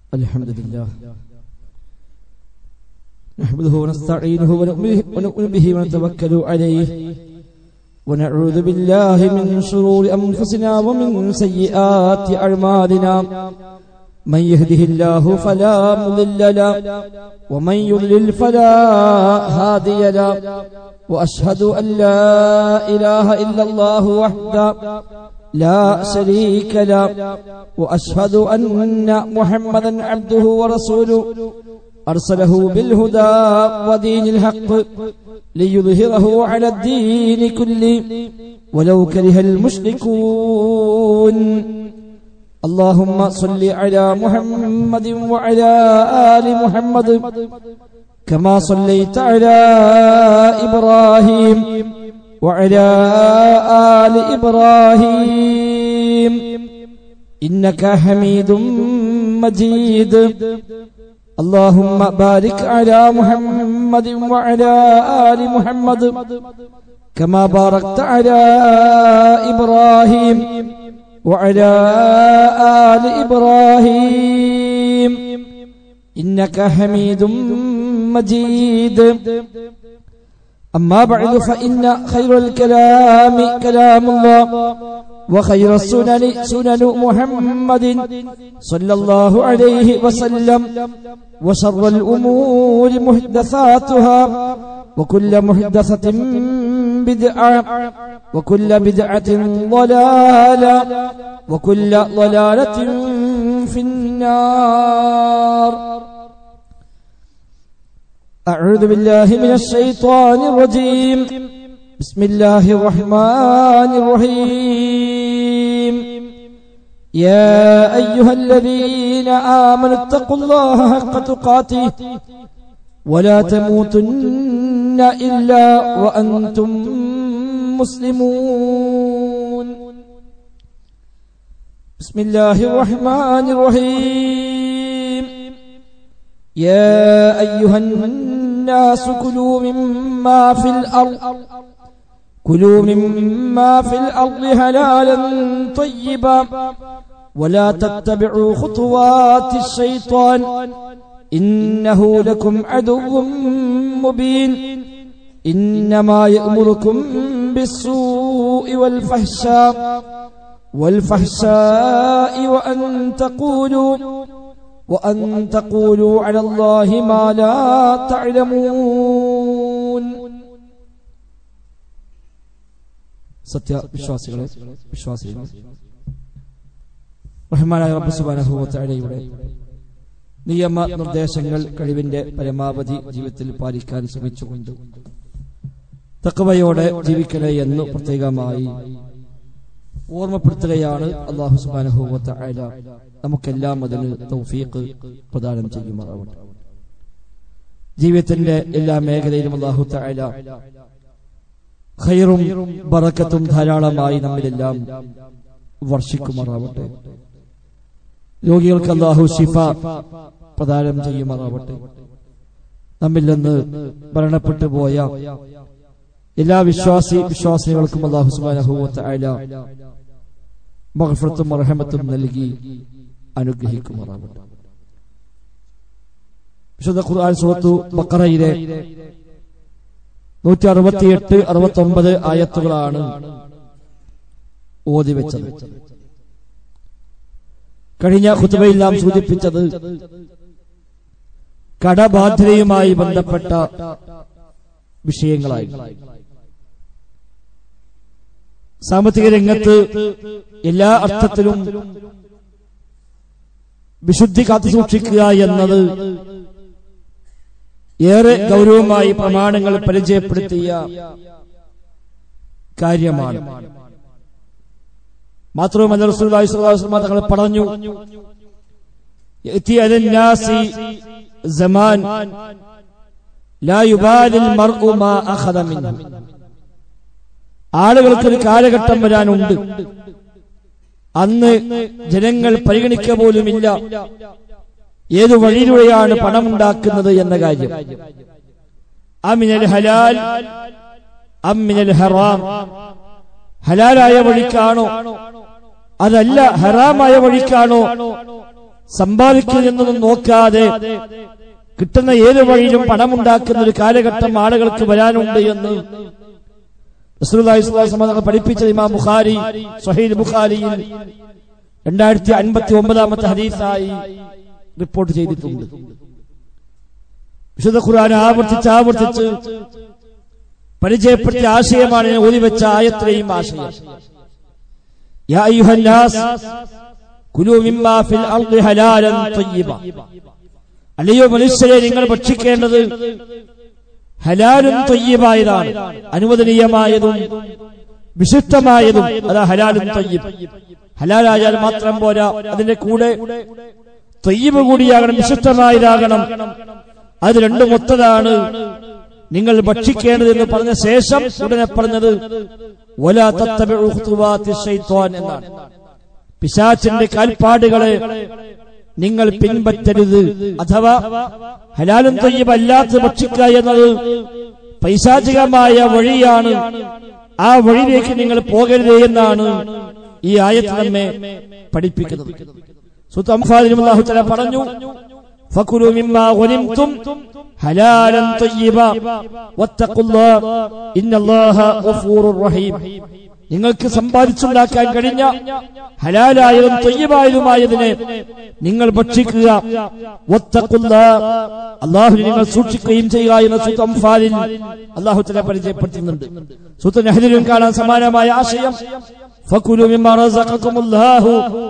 الحمد لله نحمده ونستعينه ونؤمن ونؤمن به ونتوكل عليه ونعوذ بالله من شرور أنفسنا ومن سيئات أعمالنا من يهده الله فلا مضل له ومن يضلل فلا هادي له وأشهد أن لا إله إلا الله وحده لا شريك له وأشهد أن محمدا عبده ورسوله أرسله بالهدى ودين الحق ليظهره على الدين كله ولو كره المشركون اللهم صل على محمد وعلى آل محمد كما صليت على إبراهيم وعلى آل إبراهيم إنك حميد مجيد اللهم بارك على محمد وعلى آل محمد كما باركت على إبراهيم وعلى آل إبراهيم إنك حميد مجيد أما بعد فإن خير الكلام كلام الله وخير السنن سنن محمد صلى الله عليه وسلم وشر الأمور محدثاتها وكل محدثة بدعة وكل بدعة ضلالة وكل ضلالة في النار أعوذ بالله من الشيطان الرجيم بسم الله الرحمن الرحيم يا أيها الذين آمنوا اتقوا الله حق تقاته ولا تموتن إلا وأنتم مسلمون بسم الله الرحمن الرحيم يا أيها الناس كلوا مما في الأرض كلوا مما في الأرض حلالا طيبا ولا تتبعوا خطوات الشيطان إنه لكم عدو مبين إنما يأمركم بالسوء والفحشاء والفحشاء وأن تقولوا وأن تقولوا على الله ما لا تعلمون സത്യവിശ്വാസികളെ വിശ്വാസികളെ റഹ്മാനായ റബ്ബ് സുബ്ഹാനഹു വ തആലയുടെ നിയമ നിർദ്ദേശങ്ങൾ കഴിവിന്റെ പരമാവധി ജീവിതത്തിൽ പാലിക്കാൻ ശ്രമിച്ചുകൊണ്ട് തക്കവയോടെ ജീവിക്കണേ എന്ന് പ്രത്യേകമായി ഓർമ്മപ്പെടുത്തുകയാണ് അള്ളാഹു സുബ്ഹാനഹു വ തആല നമുക്കെല്ലാം അതിന് തൗഫീഖ് പ്രദാനം ചെയ്യുമാറാവട്ടെ ജീവിതത്തിന്റെ എല്ലാ മേഖലയിലും അള്ളാഹു തആല ഖൈറും ബറക്കത്തും ധാരാളമായി നമ്മിലെല്ലാം വർഷിക്കുമാറാവട്ടെ രോഗികൾക്ക് അള്ളാഹു ഷിഫ പ്രദാനം ചെയ്യുമാറാവട്ടെ നമ്മിൽ നിന്ന് മരണപ്പെട്ടു പോയ എല്ലാ വിശ്വാസി വിശ്വാസികൾക്കും അള്ളാഹു സുബാനഹുവത്ത അല മഹഫറത്തും റഹമത്തും നൽകി അനുഗ്രഹിക്കുമാറാവട്ടെ വിശുദ്ധ ഖുർആൻ സുഹൃത്തു ബക്കറയിലെ നൂറ്റി അറുപത്തിയെട്ട് അറുപത്തി ഒമ്പത് ആയത്തുകളാണ് ഓതി വെച്ചത് കഴിഞ്ഞ ഖുതുബയിൽ നാം സൂചിപ്പിച്ചത് കടബാധ്യതയുമായി ബന്ധപ്പെട്ട വിഷയങ്ങളായി സാമ്പത്തിക രംഗത്ത് എല്ലാ അർത്ഥത്തിലും വിശുദ്ധി കാത്തുസൂക്ഷിക്കുക എന്നത് ഏറെ ഗൗരവമായി പ്രമാണങ്ങൾ പരിചയപ്പെടുത്തിയ കാര്യമാണ് മാത്രവുമല്ല റസൂലുള്ളാഹി സ്വല്ലല്ലാഹു അലൈഹി വസല്ലം തങ്ങൾ പറഞ്ഞു യഅതി അലന്നാസി സമാൻ ലാ യുബാലിൽ മർഉ മാ അഖദ മിൻഹു ആളുകൾക്ക് ഒരു കാലഘട്ടം വരാനുണ്ട് അന്ന് ജനങ്ങൾ പരിഗണിക്കുക പോലുമില്ല ഏതു വഴിയിലൂടെയാണ് പണമുണ്ടാക്കുന്നത് എന്ന കാര്യം അമിനൽ ഹലാൽ അമിനൽ ഹറാം ഹലാലായ വഴിക്കാണോ അതല്ല ഹറാമായ വഴിക്കാണോ സമ്പാദിക്കുന്നതൊന്നും നോക്കാതെ കിട്ടുന്ന ഏത് വഴിയിലും പണമുണ്ടാക്കുന്ന ഒരു കാലഘട്ടം ആളുകൾക്ക് വരാനുണ്ട് എന്ന് റസൂലുള്ളാഹി സ്വല്ലല്ലാഹു അലൈഹി വസല്ലം പഠിപ്പിച്ച ഇമാം ബുഖാരി സ്വഹീൽ ബുഖാരിയിൽ രണ്ടായിരത്തി അൻപത്തി ഒമ്പതാമത്തെ ഹദീസായി റിപ്പോർട്ട് ചെയ്തിട്ടുണ്ട് വിശുദ്ധ ഖുർആൻ ആവർത്തിച്ച് ആവർത്തിച്ച് പരിചയപ്പെടുത്തിയ ആശയമാണ് ഞാൻ ഓതിവെച്ച ആയത്തിലെയും ആശയം യാ അയ്യുഹന്നാസ് കുലു മിമ്മാ ഫിൽ അർദി ഹലാലൻ തയ്യിബ അല്ലയോ മനുഷ്യരെ നിങ്ങൾ ഭക്ഷിക്കേണ്ടത് ഹലാലും തൊയ്യമായതാണ് അനുവദനീയമായതും വിശിഷ്ടമായതും അതാ ഹലാലും തൊയ്യബ് ഹലാലായാൽ മാത്രം പോരാ അതിന്റെ കൂടെ തൊയ്യബ് കൂടിയാകണം വിശിഷ്ടമായതാകണം അത് രണ്ടും ഒത്തതാണ് നിങ്ങൾ ഭക്ഷിക്കേണ്ടത് എന്ന് പറഞ്ഞ ശേഷം ഉടനെ പറഞ്ഞത് ഒല തത്തബിഉ ഖുതുവാത്തി ശൈത്വാൻ എന്നാണ് പിശാച്ചിന്റെ കാൽപ്പാടുകളെ നിങ്ങൾ പിൻപറ്റരുത് അഥവാ ഹലാലും തൊയ്യബ് അല്ലാത്ത ഭക്ഷിക്കുക എന്നത് പൈശാചികമായ വഴിയാണ് ആ വഴിയിലേക്ക് നിങ്ങൾ പോകരുത് എന്നാണ് ഈ ആയത്ത് നമ്മെ പഠിപ്പിക്കുന്നത് സുത്തംഫാദിനും അല്ലാഹു തആല പറഞ്ഞു ഫകുലു മിമ്മാ ഗനിംതും ഹലാലൻ ത്വയ്യിബ വത്തഖുല്ലാഹ ഇന്നല്ലാഹ ഗഫൂറുർ റഹീം നിങ്ങൾക്ക് സമ്പാദിച്ചുണ്ടാക്കാൻ കഴിഞ്ഞ ഹലാലായതും തൊയ്യമായതുമായതിനെ നിങ്ങൾ ഭക്ഷിക്കുക അള്ളാഹു നിങ്ങൾ സൂക്ഷിക്കുകയും ചെയ്യുക എന്ന സുത്ത് അംഫാലിൽ അള്ളാഹു തല പരിചയപ്പെടുത്തുന്നുണ്ട് സുത്ത് നെഹദിലും കാണാൻ സമാനമായ ആശയം فكلوا مما رزقكم الله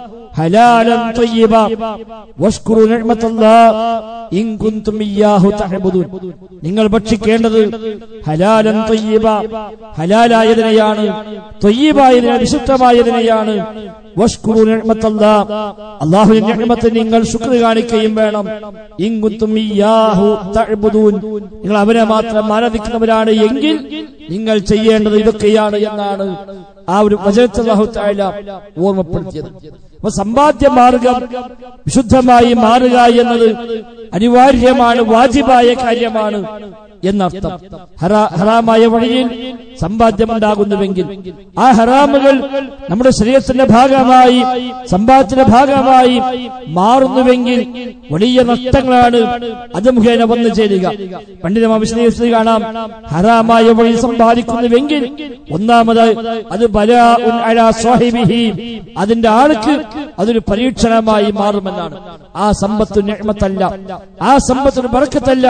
حلالا طيبا واشكروا نعمة الله إن كنتم إياه تعبدون നിങ്ങൾ ഭക്ഷിക്കേണ്ടത് ഹലാലൻ തൊയ്യബ ഹലാലായതിനെയാണ് തൊയ്യബായതിനെ വിശുദ്ധമായതിനെയാണ് വഷ്കുറു നിഅമത്തല്ല അല്ലാഹുവിന്റെ നിഅമത്ത് നിങ്ങൾ ശുക്ർ കാണിക്കുകയും വേണം ഇൻകുന്തും ഇയ്യാഹു തഅബുദൂൻ നിങ്ങൾ അവനെ മാത്രം ആരാധിക്കുന്നവരാണ് എങ്കിൽ നിങ്ങൾ ചെയ്യേണ്ടത് ഇതൊക്കെയാണ് എന്നാണ് ആ ഒരു വചനത്തെ അല്ലാഹു തആല ഓർമ്മപ്പെടുത്തിയത് അപ്പൊ സമ്പാദ്യ മാർഗം വിശുദ്ധമായി മാറുക എന്നത് അനിവാര്യമാണ് വാജിബായ കാര്യമാണ് എന്നർത്ഥം ഹറാ- ഹറാമായ വഴിയിൽ സമ്പാദ്യമുണ്ടാകുന്നുവെങ്കിൽ ആ ഹറാമുകൾ നമ്മുടെ ശരീരത്തിന്റെ ഭാഗമായി സമ്പാദ്യത്തിന്റെ ഭാഗമായി മാറുന്നുവെങ്കിൽ വലിയ നഷ്ടങ്ങളാണ് അത് മുഖേന വന്നു ചേരുക പണ്ഡിതമാ വിശദീകരിച്ചത് കാണാം ഹറാമായ വഴി സമ്പാദിക്കുന്നുവെങ്കിൽ ഒന്നാമതായി അത് ബലാ ഉൻ അലാ സ്വാഹിബിഹി അതിന്റെ ആൾക്ക് അതൊരു പരീക്ഷണമായി മാറുമെന്നാണ് ആ സമ്പത്ത് നിഅമത്തല്ല ആ സമ്പത്തിന് ബർക്കത്തല്ല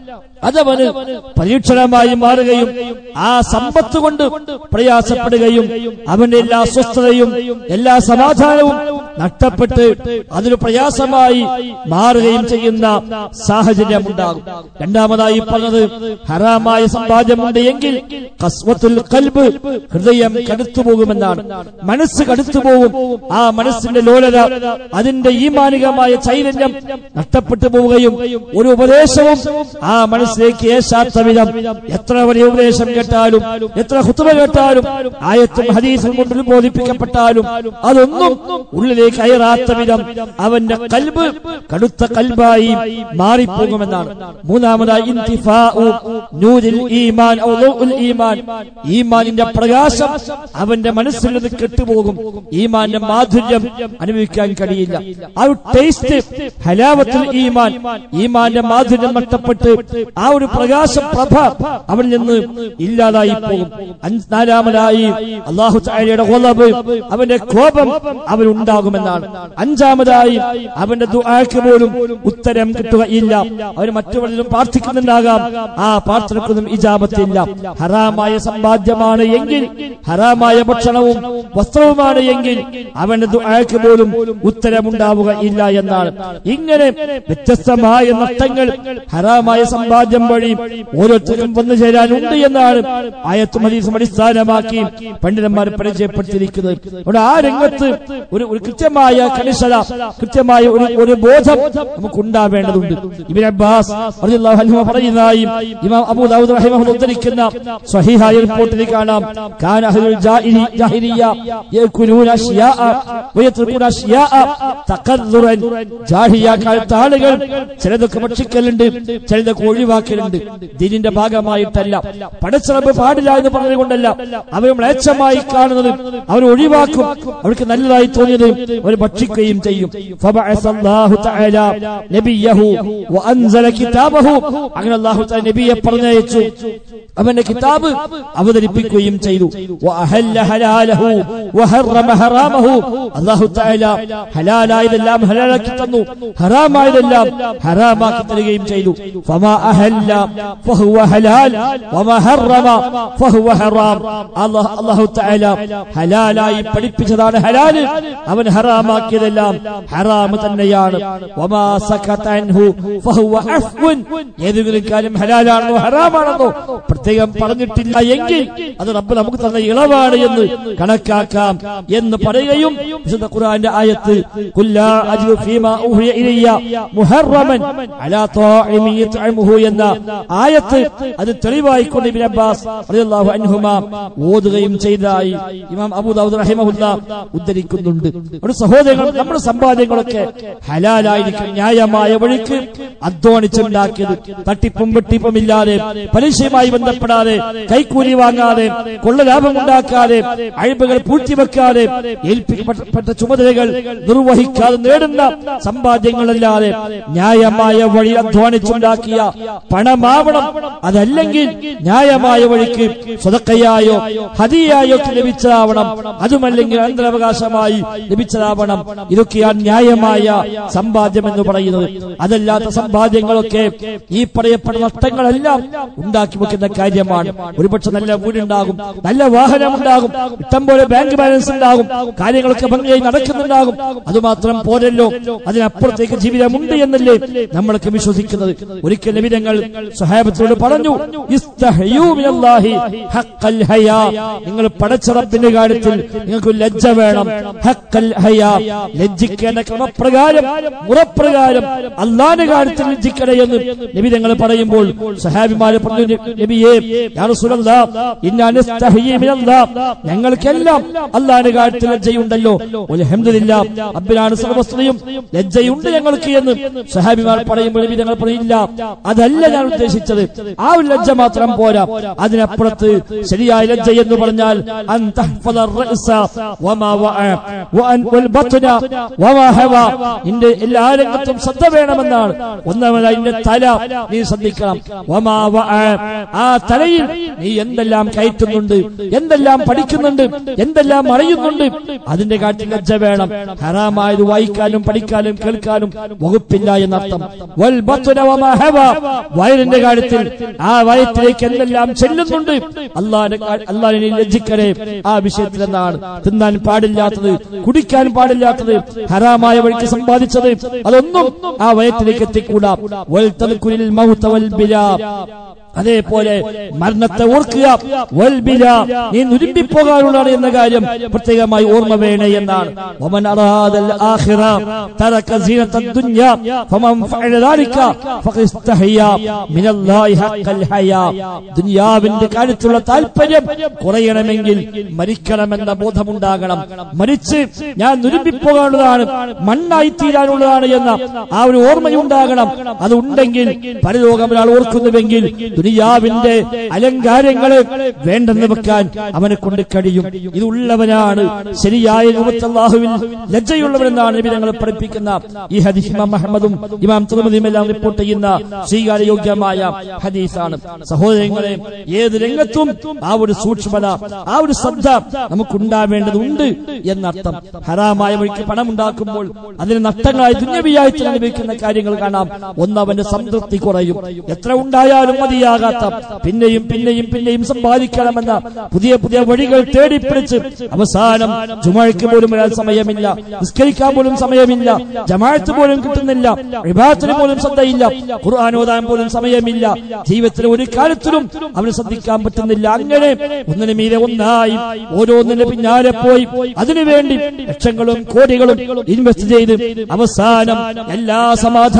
അതവന് പരീക്ഷണമായി മാറുകയും ആ സമ്പത്ത് കൊണ്ട് പ്രയാസപ്പെടുകയും അവന്റെ എല്ലാ സ്വസ്ഥതയും എല്ലാ സമാധാനവും നഷ്ടപ്പെട്ട് അതൊരു പ്രയാസമായി മാറുകയും ചെയ്യുന്ന സാഹചര്യം ഉണ്ടാകും രണ്ടാമതായി പറഞ്ഞത് ഹറാമായ സമ്പാദ്യമുണ്ട് എങ്കിൽ കസ്വത്തുൽ കൽബ് ഹൃദയം കടുത്തുപോകുമെന്നാണ് മനസ്സ് കടുത്തുപോകും ആ മനസ്സിന്റെ ലോലത അതിന്റെ ഈമാനികമായ ചൈതന്യം നഷ്ടപ്പെട്ടു പോവുകയും ഒരു ഉപദേശവും ആ മനസ്സിലേക്ക് ഏശാത്ത വിധം എത്ര വലിയ ഉപദേശം കേട്ടാലും എത്ര ഹുത്തുമ കേട്ടാലും ആയത്തും ഹദീസും കൊണ്ട് ബോധിപ്പിക്കപ്പെട്ടാലും അതൊന്നും ഉള്ളിലേക്ക് അയറാത്ത വിധം അവന്റെ കൽബ് കടുത്ത കൽബായി മാറിപ്പോകുമെന്നാണ് മൂന്നാമതായി ഇന്തിഫാഉ നൂരിൽ ഈമാൻ ഔ ളൗഉൽ ഈമാൻ ഈമാനിന്റെ പ്രകാശം അവന്റെ മനസ്സിൽ നിന്ന് കെട്ടുപോകും ഈമാന്റെ മാധുര്യം അനുഭവിക്കാൻ കഴിയില്ല ആ ഒരു ടേസ്റ്റ് ഹലാവത്തിൽ ഈമാൻ ഈമാന്റെ മാധുര്യം നഷ്ടപ്പെട്ട് ആ ഒരു പ്രകാശ പ്രഭ അവനിൽ നിന്ന് ഇല്ലാതായി പോകും അഞ്ച് നാലാമതായി അള്ളാഹു ചായയുടെ കൊലബ് അവന്റെ കോപം അവനുണ്ടാകുമെന്നാണ് അഞ്ചാമതായി അവന്റെ ദുആക്ക് പോലും ഉത്തരം കിട്ടുകയില്ല അവന് മറ്റുള്ളവരിലും പ്രാർത്ഥിക്കുന്നുണ്ടാകാം ആ പ്രാർത്ഥനക്കൊന്നും ഇജാബത്തില്ല ഹറാമായ സമ്പാദ്യമാണ് എങ്കിൽ ഹറാമായ ഭക്ഷണവും വസ്ത്രവുമാണ് എങ്കിൽ അവന്റെ ദുആക്ക് പോലും ഉത്തരമുണ്ടാവുക ഇല്ല എന്നാണ് ഇങ്ങനെ വ്യത്യസ്തമായ നഷ്ടങ്ങൾ ഹറാമായ സമ്പാദ്യം വഴി ഓരോരുത്തർക്കും വന്നു ചേരാനുണ്ട് എന്നാണ് ആയത്തും ഹദീസും അടിസ്ഥാനമാക്കി പണ്ഡിതന്മാർ പരിചയപ്പെടുത്തിയിരിക്കുന്നത് അവിടെ ആ രംഗത്ത് ഒരു ഒരു കൃത്യമായ കണിശത കൃത്യമായ ഒരു ഒരു ബോധം നമുക്ക് ഉണ്ടാവേണ്ടതുണ്ട് ഇബിൻ അബ്ബാസ് റളിയല്ലാഹു അൻഹു പറയുന്നതായും ഇമാം അബൂ ദാവൂദ് റഹിമഹുല്ലാഹ് ഉദ്ധരിക്കുന്ന സ്വഹീഹായ റിപ്പോർട്ടിൽ കാണാം കാന അഹ്ലുൽ ജാഹിലി ജാഹിലിയ യകുലൂന അഷ്യാഅ വയത്രുകൂന അഷ്യാഅ തഖദ്ദുറൻ ജാഹിലിയ കാലത്തെ ആളുകൾ ചിലതൊക്കെ ഭക്ഷിക്കലുണ്ട് ചിലതൊക്കെ ഒഴിവാക്കലുണ്ട് ദീനിന്റെ ഭാഗമായിട്ടല്ല പടച്ചിറപ്പ് പാടില്ല പാടില്ല എന്ന് പറഞ്ഞുകൊണ്ടല്ല അവർ മ്ലേച്ഛമായി കാണുന്നത് അവർ ഒഴിവാക്കും അവർക്ക് നല്ലതായി തോന്നിയത് അവർ ഭക്ഷിക്കുകയും ചെയ്യും فبعث الله تعالى نبيه وأنزل كتابه അങ്ങനെ അല്ലാഹു തആല നബിയെ പറഞ്ഞയച്ചു അവന്റെ കിതാബ് അവതരിപ്പിക്കുകയും ചെയ്തു وأحل حلاله وحرم حرامه അല്ലാഹു തആല ഹലാലായതെല്ലാം ഹലാലാക്കി തന്നു ഹറാമായതെല്ലാം ഹറാമാക്കി തരികയും ചെയ്തു فما أحل فهو حلال وما حرم فهو حرام അല്ലാഹു അല്ലാഹു തആല ഹലാലായി പഠിപ്പിച്ചതാണ് ഹലാല് അവൻ ഹറാമാക്കിയതെല്ലാം ഹറാം തന്നെയാണ് വമാ സകത അൻഹു ഫഹുവ അഫ്വുൻ ഏതെങ്കിലും കാര്യം ഹലാലാണെന്നോ ഹറാമാണെന്നോ പ്രത്യേകം പറഞ്ഞിട്ടില്ല എങ്കിൽ അത് റബ്ബ് നമുക്ക് തന്ന ഇളവാണ് എന്ന് കണക്കാക്കാം എന്ന് പറയുകയും വിശുദ്ധ ഖുർആന്റെ ആയത്ത് കുല്ലാ അജ്ദു ഫീമാ ഊഹിയ ഇലയ്യ മുഹറമൻ അലാ ത്വാഇമി യത്അമുഹു എന്ന ആയത്ത് അത് തെളിവായിക്കൊണ്ട് ഇബ്നു അബ്ബാസ് റളിയല്ലാഹു അൻഹുമാ ഓതുകയും ചെയ്തതായി ഇമാം അബൂ ദാവൂദ് റഹിമഹുല്ല ഉദ്ധരിക്കുന്നുണ്ട് ഒരു സഹോദരങ്ങൾ നമ്മുടെ സമ്പാദ്യങ്ങളൊക്കെ ഹലാലായിരിക്കും ന്യായമായ വഴിക്ക് അധ്വാനിച്ചുണ്ടാക്കിയത് തട്ടിപ്പും വെട്ടിപ്പും ഇല്ലാതെ പലിശയുമായി ബന്ധപ്പെടാതെ കൈക്കൂലി വാങ്ങാതെ കൊള്ള ലാഭം ഉണ്ടാക്കാതെ അഴിബുകൾ പൂഴ്ത്തിവെക്കാതെ ഏൽപ്പിക്കപ്പെട്ട ചുമതലകൾ നിർവഹിക്കാതെ നേടുന്ന സമ്പാദ്യങ്ങളല്ലാതെ ന്യായമായ വഴി അധ്വാനിച്ചുണ്ടാക്കിയ പണമാവണം അതല്ലെങ്കിൽ ന്യായമായ വഴിക്ക് സ്വതക്കയായോ ഹതിയായോ ലഭിച്ചതാവണം അതുമല്ലെങ്കിൽ അനന്തരാവകാശമായി ലഭിച്ചതാവണം ഇതൊക്കെയാണ് ന്യായമായ സമ്പാദ്യം എന്ന് പറയുന്നത് അതല്ലാത്ത സമ്പാദ്യങ്ങളൊക്കെ ഈ പറയപ്പെട്ട നഷ്ടങ്ങളെല്ലാം ഉണ്ടാക്കി വെക്കുന്ന കാര്യമാണ് ഒരുപക്ഷെ നല്ല വീടുണ്ടാകും നല്ല വാഹനം ഉണ്ടാകും ഇഷ്ടം പോലെ ബാങ്ക് ബാലൻസ് ഉണ്ടാകും കാര്യങ്ങളൊക്കെ ഭംഗിയായി നടക്കുന്നുണ്ടാകും അതുമാത്രം പോരല്ലോ അതിനപ്പുറത്തേക്ക് ജീവിതമുണ്ട് എന്നല്ലേ നമ്മളൊക്കെ വിശ്വസിക്കുന്നത് ഒരിക്കൽ നബിതങ്ങൾ സഹാബത്തോട് പറഞ്ഞു ഇസ്തഹയൂ മിനല്ലാഹി ഹഖൽ ഹയാ നിങ്ങൾ പടച്ചറപ്പിന്റെ കാര്യത്തിൽ നിങ്ങൾക്ക് ലജ്ജ വേണം ഹക്കൽ ഹയാ ലജ്ജിക്കേണ്ട ക്രമപ്രകാരം മുറപ്രകാരം അള്ളാന്റെ കാര്യത്തിൽ ലജ്ജിക്കണേ എന്ന് നബി ഞങ്ങൾ പറയുമ്പോൾ സഹാബിമാര് പറഞ്ഞു നബിയെ യാ റസൂലല്ലാഹ് ഇന്നാ നസ്തഹയി മിനല്ലാഹ് ഞങ്ങൾക്കെല്ലാം അള്ളാന്റെ കാര്യത്തിൽ ലജ്ജയുണ്ടല്ലോ അൽഹംദുലില്ലാ റബ്ബിനാണ് സർവസ്തുതിയും ലജ്ജയുണ്ട് ഞങ്ങൾക്ക് എന്ന് സഹാബിമാർ പറയുമ്പോൾ നബി ഞങ്ങൾ പറയില്ല അതല്ല ഞാൻ ഉദ്ദേശിച്ചത് ആ ഒരു ലജ്ജ മാത്രം പോരാ അതിനപ്പുറത്ത് ശരിയായ ലജ്ജ എന്ന് പറഞ്ഞാൽ അൻ തഹ്ഫദ الرأس وما وعى وأن والبطن وما هوى നിന്റെ എല്ലാ രംഗത്തും ശ്രദ്ധ വേണമെന്നാണ് ഒന്നാമതായി നിന്റെ തല നീ ശ്രദ്ധിക്കണം വമാ വഅ ആ തലയിൽ നീ എന്തെല്ലാം കയറ്റുന്നുണ്ട് എന്തെല്ലാം പഠിക്കുന്നുണ്ട് എന്തെല്ലാം അറിയുന്നുണ്ട് അതിന്റെ കാര്യത്തിൽ ലജ്ജ വേണം ഹറാമായത് വായിക്കാനും പഠിക്കാനും കേൾക്കാനും വകുപ്പില്ല എന്നർത്ഥം വൽ ബത്ന വമാ ഹവ വയറിന്റെ കാര്യത്തിൽ ആ വയറ്റിലേക്ക് എന്തെല്ലാം ചെല്ലുന്നുണ്ട് അള്ളാഹിനെ അള്ളാഹിനെ ലജ്ജിക്കരെ ആ വിഷയത്തിൽ എന്നാണ് തിന്നാൻ പാടില്ലാത്തത് കുടിക്കാൻ പാടില്ലാത്തത് ഹറാമായ വഴിക്ക് സമ്പാദിച്ചത് അതൊന്നും ആ വയറ്റിലേക്ക് എത്തിക്കൂടാ വൽ തദ്കുരിൽ മൗത വൽ ബിലാ അതേപോലെ മരണത്തെ ഓർക്കുക വൽബില നീ നുരുമ്പിപ്പോകാനുള്ളതാണ് എന്ന കാര്യം പ്രത്യേകമായി ഓർമ്മ വേണേ എന്നാണ് വമൻ അറാദൽ ആഖിറ തറക സീനത ദുനിയ ഫമൻ ഫഅല ദാലിക ഫഖദ് ഇസ്തഹിയ മിനല്ലാഹി ഹഖൽ ഹയാ ദുനിയാവിന്റെ കാര്യത്തിലുള്ള താല്പര്യം കുറയണമെങ്കിൽ മരിക്കണമെന്ന ബോധമുണ്ടാകണം മരിച്ച് ഞാൻ നുരുമ്പിപ്പോകാനുള്ളതാണ് മണ്ണായി തീരാനുള്ളതാണ് എന്ന ആ ഒരു ഓർമ്മയുണ്ടാകണം അത് ഉണ്ടെങ്കിൽ പരലോകം ഒരാൾ ഓർക്കുന്നുവെങ്കിൽ ദുനിയാവിന്റെ അലങ്കാരങ്ങളെ വേണ്ടെന്ന് വെക്കാൻ അവനെ കൊണ്ട് കഴിയും ഇതുള്ളവനാണ് ശരിയായ രൂപത്തിൽ അല്ലാഹുവിൽ ലജ്ജയുള്ളവനെന്നാണ് നബി ഞങ്ങൾ പഠിപ്പിക്കുന്ന ഈ ഹദീസ് ഇമാം അഹമ്മദും ഇമാം തുറമതിയും എല്ലാം റിപ്പോർട്ട് ചെയ്യുന്ന സ്വീകാര്യയോഗ്യമായ ഹദീസാണ് സഹോദരങ്ങളെ ഏത് രംഗത്തും ആ ഒരു സൂക്ഷ്മത ആ ഒരു ശ്രദ്ധ നമുക്കുണ്ടാവേണ്ടതുണ്ട് എന്നർത്ഥം ഹറാമായ വഴിക്ക് പണം ഉണ്ടാക്കുമ്പോൾ അതിന് നഷ്ടങ്ങളായി ദുന്യവിയായി അനുഭവിക്കുന്ന കാര്യങ്ങൾ കാണാം ഒന്ന് അവന്റെ സംതൃപ്തി കുറയും എത്ര ഉണ്ടായാലും മതിയാകാത്ത പിന്നെയും പിന്നെയും പിന്നെയും സമ്പാദിക്കണമെന്ന പുതിയ പുതിയ വഴികൾ തേടിപ്പിടിച്ച് അവസാനം ജുമാഴ്ക്ക് പോലും വരാൻ സമയമില്ല നിസ്കരിക്കാൻ പോലും സമയമില്ല ജമാഅത്ത് പോലും കിട്ടുന്നില്ല വിഭാഗത്തിന് പോലും ശ്രദ്ധയില്ല ഖുർആൻ ഓതാൻ പോലും സമയമില്ല ജീവിതത്തിൽ ഒരു കാലത്തിലും അവന് ശ്രദ്ധിക്കാൻ പറ്റുന്നില്ല അങ്ങനെ ഒന്നിനു മീതെ ഒന്നായി ഓരോന്നിന്റെ പിന്നാലെ പോയി അതിനുവേണ്ടി ലക്ഷങ്ങളും കോടികളും ഇൻവെസ്റ്റ് ചെയ്ത് അവസാനം എല്ലാ സമാധാനവും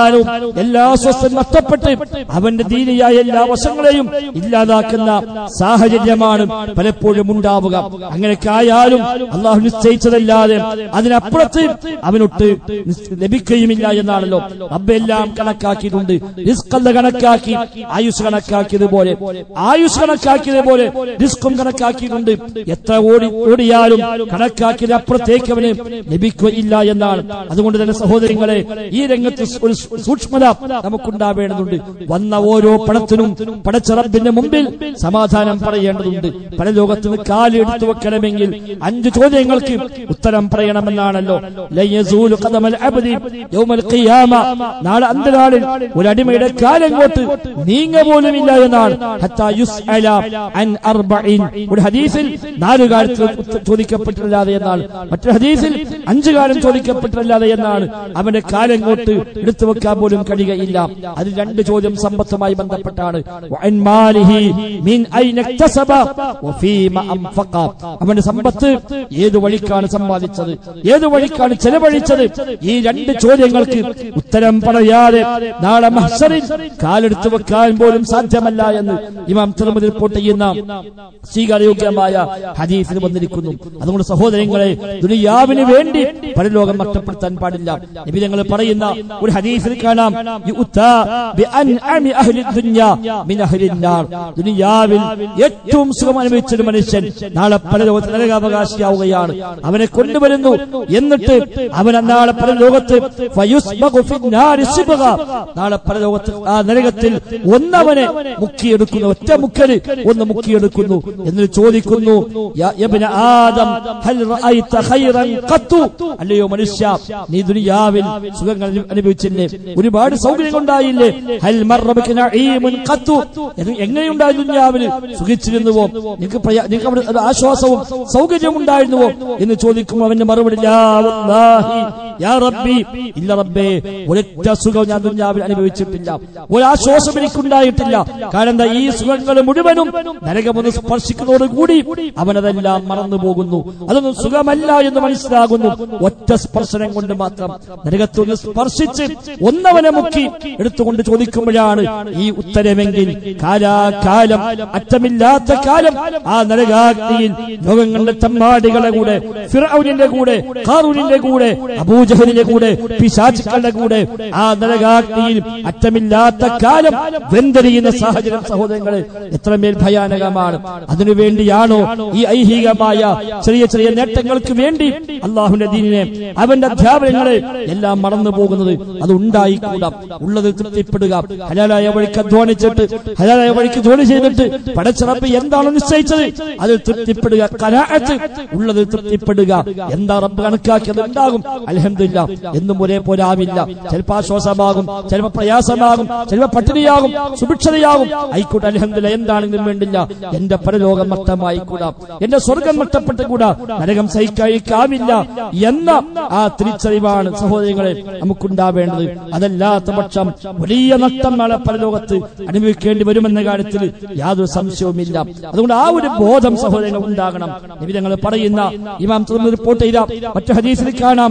എല്ലാ സ്വസ്ഥം നഷ്ടപ്പെട്ട് അവന്റെ ദീനിയായ എല്ലാ വശങ്ങളെയും ഇല്ലാതാക്കുന്ന സാഹചര്യമാണ് പലപ്പോഴും ഉണ്ടാവുക അങ്ങനെയൊക്കെ ആയാലും അള്ളാഹു നിശ്ചയിച്ചതല്ലാതെ അതിനപ്പുറത്ത് അവനൊട്ട് നിസ്- ലഭിക്കുകയുമില്ല എന്നാണല്ലോ റബ്ബെല്ലാം കണക്കാക്കിയിട്ടുണ്ട് റിസ്ക് കണക്കാക്കി ആയുസ് കണക്കാക്കിയതുപോലെ ആയുസ് കണക്കാക്കിയതുപോലെ റിസ്ക്കും കണക്കാക്കിയിട്ടുണ്ട് എത്ര ഓടി ഓടിയാലും കണക്കാക്കിയത് അപ്പുറത്തേക്ക് അവന് ലഭിക്കുകയില്ല എന്നാണ് അതുകൊണ്ട് തന്നെ സഹോദരങ്ങളെ ഈ രംഗത്ത് ഒരു സൂ- സൂക്ഷ്മത നമുക്കുണ്ടാവേണ്ടതുണ്ട് വന്ന ഓരോ പണത്തിനും പടച്ച റബ്ബിന്റെ മുമ്പിൽ സമാധാനം പറയേണ്ടതുണ്ട് പല ലോകത്തിന് കാല് എടുത്തു വെക്കണമെങ്കിൽ അഞ്ച് ചോദ്യങ്ങൾക്ക് ഉത്തരം പറയണമെന്നാണല്ലോ ലൻ യസൂലു ഖദമൽ അബ്ദി യൗമൽ ഖിയാമ നാളെ അന്ത്യനാളിൽ ഒരു അടിമയുടെ കാലങ്ങോട്ട് നീങ്ങ പോലുമില്ല എന്നാണ് ഹത്താ യുസ്അല അൻ അർബഇൻ ഒരു ഹദീസിൽ നാല് കാലത്തിൽ ഉത്ത- ചോദിക്കപ്പെട്ടില്ലാതെ എന്നാണ് മറ്റൊരു ഹദീസിൽ അഞ്ചു കാലം ചോദിക്കപ്പെട്ടില്ലാതെ എന്നാണ് അവന്റെ കാലങ്ങോട്ട് എടുത്തു വെക്കാൻ പോലും കഴിയുകയില്ല അത് രണ്ട് ചോദ്യം സമ്പത്തുമായി ബന്ധപ്പെട്ടാണ് വഅൻ മാലിഹി മിൻ ഐന ഇക്തസബ വഫീമ അൻഫഖ അവന്റെ സമ്പത്ത് ഏത് വഴിക്കാണ് സമ്പാദിച്ചത് ഏത് വഴിക്കാണ് ചെലവഴിച്ചത് ഈ രണ്ട് ചോദ്യങ്ങൾക്ക് ഉത്തരം പറയാതെ നാളെ മഹ്സറിൽ കാലെടുത്തു വെക്കാൻ പോലും സാധ്യമല്ല എന്ന് ഇമാം തിരുമതി റിപ്പോർട്ട് ചെയ്യുന്ന സ്വീകാര്യോഗ്യമായ ഹദീസിൽ വന്നിരിക്കുന്നു അതുകൊണ്ട് സഹോദരങ്ങളെ ദുനിയാവിന് വേണ്ടി പരലോകം നഷ്ടപ്പെടുത്താൻ പാടില്ല നബി ഞങ്ങൾ പറയുന്ന ഒരു ഹദീസിൽ കാണാം യുഉത്താ ബിഅൻഅമി അഹ്ലി ദുനിയ മിൻ അഹ്ലി നാർ ദുനിയാവിൽ ഏറ്റവും സുഖം അനുഭവിച്ച ഒരു മനുഷ്യൻ നാളെ പരലോകത്ത് നരകാവകാശിയാവുകയാണ് അവനെ കൊണ്ടുവരുന്നു എന്നിട്ട് അവൻ നാളെ പരലോകത്ത് ഫയുസ്ബഖു ഫിന്നാരി സിബ്ഗ. നാളെ പരലോകത്ത് ആ നരകത്തിൽ ഒന്നവനെ മുക്കിയെടുക്കുന്നു ഒറ്റ മുക്കല് ഒന്ന് മുക്കിയെടുക്കുന്നു എന്നിട്ട് ചോദിക്കുന്നു യാ യബ്ന ആദം ഹൽ റഅയ്ത ഖൈറൻ ഖത്തു അല്ലയോ മനുഷ്യ നീ ദുനിയാവിൽ സുഖങ്ങൾ അനുഭവിച്ചില്ലേ ഒരുപാട് സൗകര്യങ്ങൾ ഉണ്ടായില്ലേ ഹൽ മർറബക നഈമുൻ ഖത്തു ഇത് എങ്ങനെയുണ്ടായി ദുനിയാവിൽ സുഖിച്ചിരുന്നുവോ നിനക്ക് പ്രയാ- നിനക്ക് അവിടെ ഒരു ആശ്വാസവും സൗകര്യവും ഉണ്ടായിരുന്നുവോ എന്ന് ചോദിക്കുമ്പോൾ അവന്റെ മറുപടി ലാ വല്ലാഹി യാ റബ്ബി ഇല്ല റബ്ബേ ഒരൊറ്റ സുഖം ഞാൻ ദുനിയാവിൽ അനുഭവിച്ചിട്ടില്ല ഒരാശ്വാസം എനിക്കുണ്ടായിട്ടില്ല കാരണം എന്താ ഈ സുഖങ്ങൾ മുഴുവനും നരകമൊന്ന് സ്പർശിക്കുന്നതോടുകൂടി അവനതെല്ലാം മറന്നു പോകുന്നു അതൊന്നും സുഖമല്ല എന്ന് മനസ്സിലാകുന്നു ഒറ്റ സ്പർശനം കൊണ്ട് മാത്രം നരകത്തൊന്ന് സ്പർശിച്ച് ഒന്നവനെ മുക്കി എടുത്തുകൊണ്ട് ചോദിക്കുമ്പോഴാണ് ഈ ഉത്തരമെങ്കിൽ കാലാകാലം അറ്റമില്ലാത്ത കാലം ആ നരകാഗ്നിയിൽ ലോകങ്ങളുടെ തമ്മാടികളെ കൂടെ ഫിറൌനിന്റെ കൂടെ കാറൂനിന്റെ കൂടെ അബൂജഹലിന്റെ കൂടെ പിശാചുക്കളുടെ കൂടെ ആ നരകാഗ്നിയിൽ അറ്റമില്ലാത്ത കാലം വെന്തരിയുന്ന സാഹചര്യം സഹോദരങ്ങളെ എത്രമേൽ ഭയാനകമാണ് അതിനുവേണ്ടിയാണോ ഈ ഐഹികമായ ചെറിയ ചെറിയ നേട്ടങ്ങൾക്ക് വേണ്ടി അള്ളാഹുവിന്റെ ദീനിനെ അവന്റെ അധ്യാപനങ്ങളെ എല്ലാം മറന്നു പോകുന്നത് അത് ഉണ്ടായിക്കൂടാ ഉള്ളത് തൃപ്തിപ്പെടുക ഹലാലായ വഴിക്ക് അധ്വാനിച്ചിട്ട് ഹലാലായ വഴിക്ക് ജോലി ചെയ്തിട്ട് പടച്ചിറപ്പ് എന്താണോ നിശ്ചയിച്ചത് അതിൽ തൃപ്തിപ്പെടുക കലാഅത്ത് ഉള്ളത് തൃപ്തിപ്പെടുക എന്താ റബ്ബ് കണക്കാക്കിയത് ഉണ്ടാകും അലഹമില്ല എന്നും ഒരേപോലെ ആവില്ല ചിലപ്പോൾ ആശ്വാസമാകും ചിലപ്പോൾ പ്രയാസമാകും ചിലപ്പോൾ പട്ടിണിയാകും സുഭിക്ഷതയാകും ആയിക്കോട്ടെ അലഹമില്ല എന്താണെങ്കിലും വേണ്ടില്ല എന്റെ പരലോകം നഷ്ടമായിക്കൂടാ എന്റെ സ്വർഗം നഷ്ടപ്പെട്ടുകൂടാ നരകം സഹിക്കാവില്ല എന്ന ആ തിരിച്ചറിവാണ് സഹോദരങ്ങളെ നമുക്കുണ്ടാവേണ്ടത് അതല്ലാത്ത പക്ഷം വലിയ നഷ്ടം നാളെ പരലോകത്ത് അനുഭവിക്കേണ്ടി വരുമെന്ന കാര്യത്തിൽ യാതൊരു സംശയവുമില്ല അതുകൊണ്ട് ആ ഒരു ബോധം സഹോദരങ്ങൾ ഉണ്ടാകണം നിബിധങ്ങൾ പറയുന്ന ഇമാം തുറന്ന് റിപ്പോർട്ട് ചെയ്ത മറ്റു ഹദീസിൽ കാണാം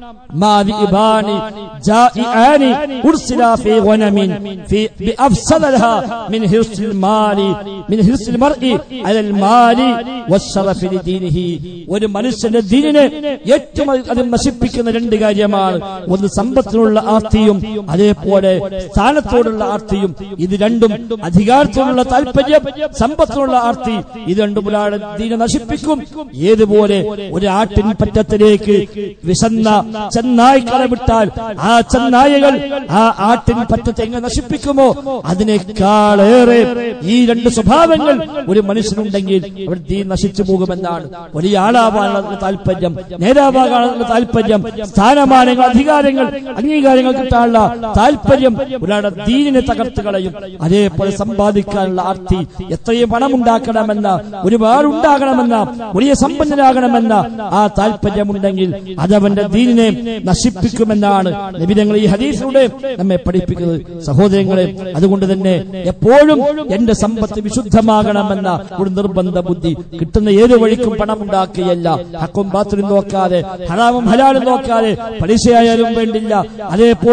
മാവി ഇബാനി ജാഇആനി ഉർസില ഫീ ഗനമിൻ ഫീ ബിഅഫ്സദ ലഹാ മിൻ ഹിർസിൽ മാലി മിൻ ഹിർസിൽ മർഇ അലൽ മാലി വശറഫി ലിദീനിഹി ഒരു മനുഷ്യന്റെ ദീനിനെ ഏറ്റവും അധികം നശിപ്പിക്കുന്ന രണ്ട് കാര്യമാണ് ഒന്ന് സമ്പത്തിനുള്ള ആർത്തിയും അതേപോലെ സ്ഥാനത്തോടുള്ള ആർത്തിയും ഇത് രണ്ടും അധികാരത്തോടുള്ള താല്പര്യം സമ്പത്തിനുള്ള ആർത്തി ഇത് രണ്ടും ഒരാളെ ദീനെ നശിപ്പിക്കും ഏതുപോലെ ഒരു ആട്ടിൻ പറ്റത്തിലേക്ക് വിശന്ന ചെന്നായ്ക്കളെ വിട്ടാൽ ആ ചെന്നായകൾ ആ ആട്ടിൻ പറ്റത്തെ എങ്ങനെ നശിപ്പിക്കുമോ അതിനേക്കാളേറെ ഈ രണ്ട് സ്വഭാവങ്ങൾ ഒരു മനുഷ്യനുണ്ടെങ്കിൽ അവർ ദീൻ നശിച്ചു പോകുമെന്നാണ് വലിയ ആളാവാനുള്ള താല്പര്യം നേതാവാകാനുള്ള താല്പര്യം സ്ഥാനമാനങ്ങൾ അധികാരങ്ങൾ അംഗീകാരങ്ങൾ കിട്ടാനുള്ള താല്പര്യം ഒരാളുടെ ദീനിനെ തകർത്ത് കളയും അതേപോലെ സമ്പാദിക്കാനുള്ള ആർത്തി എത്രയും പണം ഉണ്ടാക്കണമെന്ന ഒരുപാട് ഉണ്ടാകണമെന്ന വലിയ സമ്പന്നനാകണമെന്ന ആ താല്പര്യമുണ്ടെങ്കിൽ അതവന്റെ ദീനിനെ നശിപ്പിക്കുമെന്നാണ് നബിതങ്ങൾ ഈ ഹദീസിലൂടെ നമ്മെ പഠിപ്പിക്കുന്നത് സഹോദരങ്ങളെ അതുകൊണ്ട് തന്നെ എപ്പോഴും എന്റെ സമ്പത്ത് വിശുദ്ധമാകണമെന്ന ഒരു നിർബന്ധ ബുദ്ധി കിട്ടുന്ന ഏത് വഴിക്കും പണം ഉണ്ടാക്കുകയല്ല ഹക്കും ബാത്രും നോക്കാതെ ഹറാമും ഹലാലും നോക്കാതെ പലിശയായാലും വേണ്ടില്ല അതേപോലെ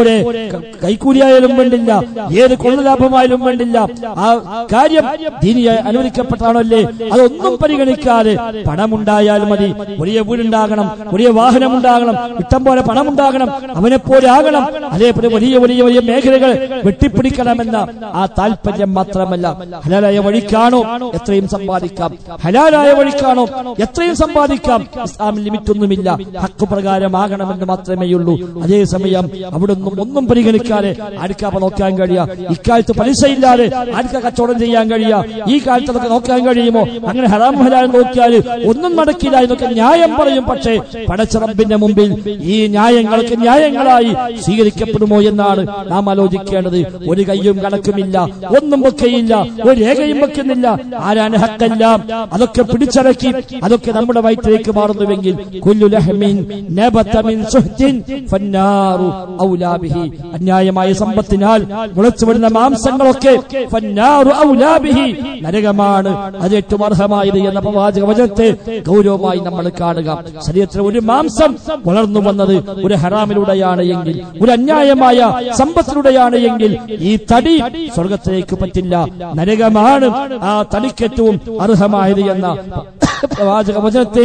ക- കൈക്കൂലിയായാലും വേണ്ടില്ല ഏത് കൊള്ളലാഭമായാലും വേണ്ടില്ല ആ കാര്യം ദീനിയായി അനുവദിക്കപ്പെട്ടാണോ അല്ലേ അതൊന്നും പരിഗണിക്കാതെ പണമുണ്ടായാൽ മതി വലിയ വീടുണ്ടാകണം വലിയ വാഹനം ഉണ്ടാകണം ഇഷ്ടം പോലെ പണമുണ്ടാകണം അവനെ പോലെ ആകണം അതേപോലെ വലിയ വലിയ വലിയ മേഖലകൾ വെട്ടിപ്പിടിക്കണമെന്ന ആ താല്പര്യം മാത്രമല്ല ഹലാലായ വഴിക്കാണോ എത്രയും സമ്പാദിക്കാം ഹലാലായ വഴിക്കാണോ എത്രയും സമ്പാദിക്കാം ഇസ്ലാമിൽ ലിമിറ്റ് ഒന്നുമില്ല ഹക്ക് പ്രകാരമാകണമെന്ന് മാത്രമേ ഉള്ളൂ അതേസമയം അവിടെ ഒന്നും ഒന്നും പരിഗണിക്കാതെ ആർക്കാ നോക്കാൻ കഴിയുക ഇക്കാലത്ത് പലിശയില്ലാതെ ആർക്കാ കച്ചവടം ചെയ്യാൻ കഴിയുക ഈ കാലത്ത് അതൊക്കെ നോക്കാൻ കഴിയുമോ അങ്ങനെ ഹറാം ഹലാൽ നോക്കിയാൽ ഒന്നും നടക്കില്ല എന്നൊക്കെ ന്യായം പറയും പക്ഷേ പടച്ചറബിന്റെ മുമ്പിൽ ഈ ന്യായങ്ങൾക്ക് ന്യായങ്ങളായി സ്വീകരിക്കപ്പെടുമോ എന്നാണ് നാം ആലോചിക്കേണ്ടത് ഒരു കയ്യും കണക്കുമില്ല ഒന്നും വെക്കയില്ല ഒരു രേഖയും വെക്കുന്നില്ല ആരാണ് ഹക്കെല്ലാം അതൊക്കെ പിടിച്ചടക്കി അതൊക്കെ നമ്മുടെ വയറ്റിലേക്ക് മാറുന്നുവെങ്കിൽ കുല്ലു ലഹ്മിൻ നബത മിൻ സുഹ്തിൻ ഫന്നാറു ഔലാ ബിഹി അന്യായമായ സമ്പത്തിനാൽ മുളച്ചു വരുന്ന മാംസങ്ങളൊക്കെ ഫന്നാറു ഔലാ ബിഹി നരകമാണ് അത് ഏറ്റവും അർഹമായത് എന്ന പ്രവാചക വചനത്തെ ഗൗരവമായി നമ്മൾ കാണുക ശരീരത്തിൽ ഒരു മാംസം വളർന്നു വന്നത് ഒരു ഹറാമിലൂടെയാണ് എങ്കിൽ ഒരു അന്യായമായ സമ്പത്തിലൂടെയാണ് എങ്കിൽ ഈ തടി സ്വർഗത്തിലേക്ക് പറ്റില്ല നരകമാണ് ആ തടിക്കേറ്റവും അർഹമായത് എന്ന പ്രവാചക വചനത്തെ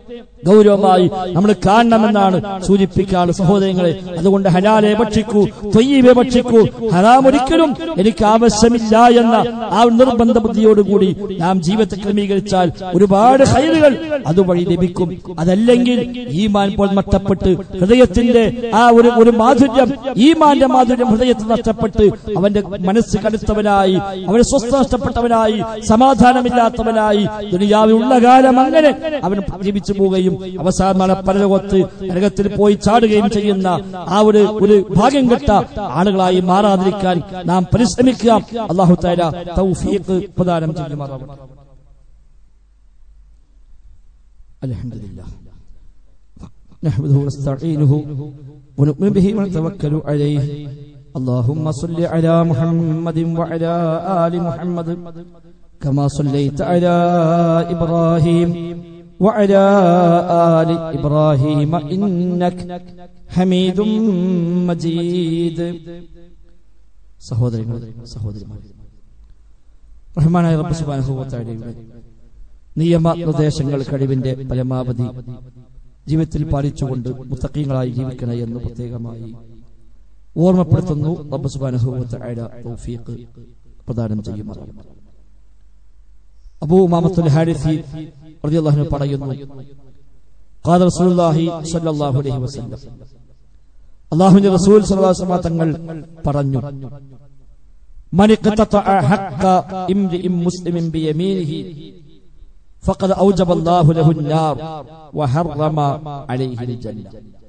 ഗൗരവമായി നമ്മൾ കാണണമെന്നാണ് സൂചിപ്പിക്കാറ് സഹോദരങ്ങളെ അതുകൊണ്ട് ഹലാലെ ഭക്ഷിക്കൂ തൊയ്യബെ ഭക്ഷിക്കൂ ഹറാം ഒരിക്കലും എനിക്ക് ആവശ്യമില്ല എന്ന ആ നിർബന്ധ ബുദ്ധിയോടുകൂടി നാം ജീവിതത്തെ ക്രമീകരിച്ചാൽ ഒരുപാട് ഹൈറുകൾ അതുവഴി ലഭിക്കും അതല്ലെങ്കിൽ ഈമാൻ പോൽ നഷ്ടപ്പെട്ട് ഹൃദയത്തിന്റെ ആ ഒരു ഒരു മാധുര്യം ഈമാന്റെ മാധുര്യം ഹൃദയത്തിൽ നഷ്ടപ്പെട്ട് അവന്റെ മനസ്സ് കടുത്തവനായി അവന് സ്വസ്ഥ നഷ്ടപ്പെട്ടവനായി സമാധാനമില്ലാത്തവനായി ദുനിയാവിലുള്ള കാലം അങ്ങനെ അവൻ ജീവിച്ചു പോവുകയും അവസാന നാളെ പരലോകത്ത് നരകത്തിൽ പോയി ചാടുകയും ചെയ്യുന്ന ആ ഒരു ഒരു ഭാഗ്യം കെട്ട ആളുകളായി മാറാതിരിക്കാൻ നാം പരിശ്രമിക്കുക അള്ളാഹു താല തൗഫീഖ് പ്രദാനം ചെയ്യുമാറാവട്ടെ അൽഹംദുലില്ലാ نحمده ونستعينه ونؤمن به ونتوكل عليه اللهم صل على محمد وعلى آل محمد كما صليت على إبراهيم وعلى آل إبراهيم إنك حميد مجيد സഹോദരങ്ങൾ സഹോദരിമാർ റഹ്മാനായ റബ്ബ് സുബ്ഹാനഹു വ തആലയുടെ നിയമ നിർദ്ദേശങ്ങൾ കഴിവിന്റെ പരമാവധി ജീവിതത്തിൽ പാലിച്ചുകൊണ്ട് മുത്തക്കീങ്ങളായി ജീവിക്കണം എന്ന് പ്രത്യേകമായി ഓർമ്മപ്പെടുത്തുന്നു റബ്ബ് സുബ്ഹാനഹു വ തആല തൗഫീഖ് പ്രദാനം ചെയ്യുമാറാകട്ടെ അബൂ ഉമാമത്തുൽ ഹാരിസി റളിയല്ലാഹു അൻഹു പറയുന്നു ഖാദ റസൂലുള്ളാഹി സ്വല്ലല്ലാഹു അലൈഹി വസല്ലം അല്ലാഹുവിന്റെ റസൂൽ സ്വല്ലല്ലാഹു അലൈഹി വസല്ലം തങ്ങൾ പറഞ്ഞു من اقتطع حق امرئ مسلم بيمينه فقد أوجب الله له النار وحرم عليه الجنة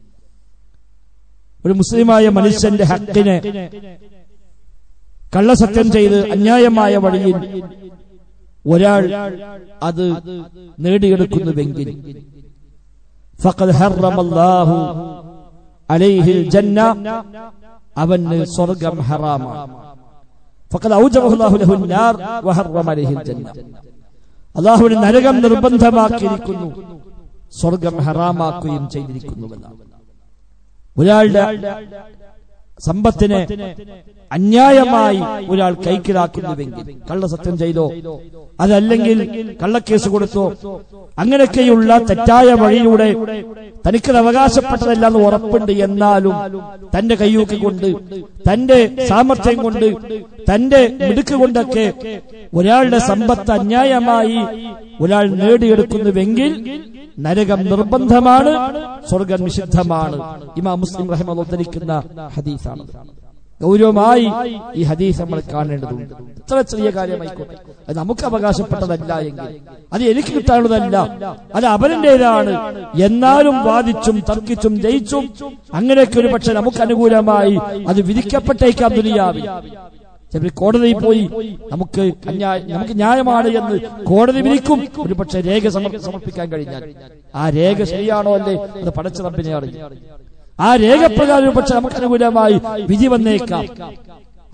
ഒരു മുസ്ലിമായ മനുഷ്യന്റെ ഹക്കിനെ കള്ളസത്യം ചെയ്ത് അന്യായമായ വഴിയിൽ ഒരാൾ അത് നേടിയെടുക്കുന്നുവെങ്കിൽ ഫഖദ് ഹറമല്ലാഹു അലൈഹിൽ ജന്ന അവന് സ്വർഗം ഹറാമാണ് ഫഖദ് ഔജബഹു ലഹു നാർ വഹറമ അലൈഹിൽ ജന്ന അള്ളാഹുവിന് നരകം നിർബന്ധമാക്കിയിരിക്കുന്നു സ്വർഗം ഹറാമാക്കുകയും ചെയ്തിരിക്കുന്നുവെന്നാണ് ഒരാളുടെ സമ്പത്തിനെ അന്യായമായി ഒരാൾ കൈക്കലാക്കുന്നുവെങ്കിൽ കള്ളസത്യം ചെയ്തോ അതല്ലെങ്കിൽ കള്ളക്കേസ് കൊടുത്തോ അങ്ങനെയൊക്കെയുള്ള തെറ്റായ വഴിയിലൂടെ തനിക്കത് അവകാശപ്പെട്ടതല്ലെന്ന് ഉറപ്പുണ്ട് എന്നാലും തന്റെ കയ്യൂക്കി കൊണ്ട് തന്റെ സാമർഥ്യം കൊണ്ട് തന്റെ മിടുക്ക് കൊണ്ടൊക്കെ ഒരാളുടെ സമ്പത്ത് അന്യായമായി ഒരാൾ നേടിയെടുക്കുന്നുവെങ്കിൽ നരകം നിർബന്ധമാണ് സ്വർഗം നിഷിദ്ധമാണ് ഇമാം മുസ്ലിം റഹിമ ഉദ്ധരിക്കുന്ന ഹദീസാണ് ഗൗരവമായി ഈ ഹദീസ് നമ്മൾ കാണേണ്ടതുണ്ട് ഇത്ര ചെറിയ കാര്യമായിക്കോട്ടെ അത് നമുക്ക് അവകാശപ്പെട്ടതല്ല എങ്കിൽ അത് എനിക്ക് കിട്ടാനുള്ളതല്ല അത് അവനന്റേതാണ് എന്നാലും വാദിച്ചും തർക്കിച്ചും ജയിച്ചും അങ്ങനെയൊക്കെ ഒരു പക്ഷെ നമുക്ക് അനുകൂലമായി അത് വിധിക്കപ്പെട്ടേക്കാം ദുനിയാവിൽ ചിലപ്പോൾ കോടതിയിൽ പോയി നമുക്ക് അന്യായ നമുക്ക് ന്യായമാണ് എന്ന് കോടതി വിധിക്കും ഒരു പക്ഷെ രേഖ സമർ- സമർപ്പിക്കാൻ കഴിഞ്ഞാൽ ആ രേഖ ശരിയാണോ അല്ലേ അത് പടച്ച റബ്ബിനെ അറിയും ആ രേഖപ്രകാരം ഒരു പക്ഷെ നമുക്ക് അനുകൂലമായി വിധി വന്നേക്കാം